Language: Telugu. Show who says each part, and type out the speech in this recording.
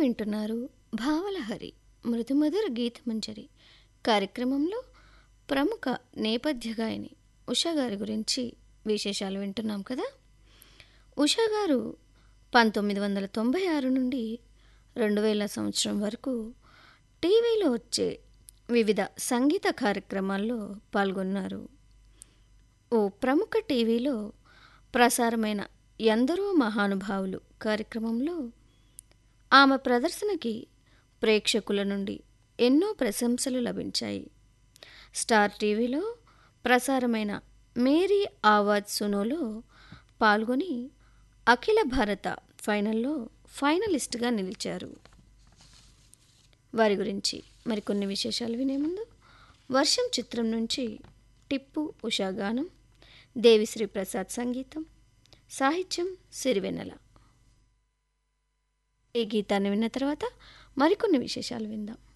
Speaker 1: వింటున్నారు భావలహరి మృదుమధుర గీతమంజరి కార్యక్రమంలో ప్రముఖ నేపథ్య గాయని ఉషా గారి గురించి విశేషాలు వింటున్నాం కదా ఉషా గారు పంతొమ్మిది వందల తొంభై ఆరు నుండి రెండు వేల సంవత్సరం వరకు టీవీలో వచ్చే వివిధ సంగీత కార్యక్రమాల్లో పాల్గొన్నారు ఓ ప్రముఖ టీవీలో ప్రసారమైన ఎందరో మహానుభావులు కార్యక్రమంలో ఆమె ప్రదర్శనకి ప్రేక్షకుల నుండి ఎన్నో ప్రశంసలు లభించాయి స్టార్ టీవీలో ప్రసారమైన మేరీ ఆవాజ్ సునోలో పాల్గొని అఖిల భారత ఫైనల్లో ఫైనలిస్ట్గా నిలిచారు వారి గురించి మరికొన్ని విశేషాలు వినే ముందు వర్షం చిత్రం నుంచి టిప్పు ఉషా గానం దేవిశ్రీ ప్రసాద్ సంగీతం సాహిత్యం సిరివెన్నెల ఈ గీతాన్ని విన్న తర్వాత మరికొన్ని విశేషాలు విందాం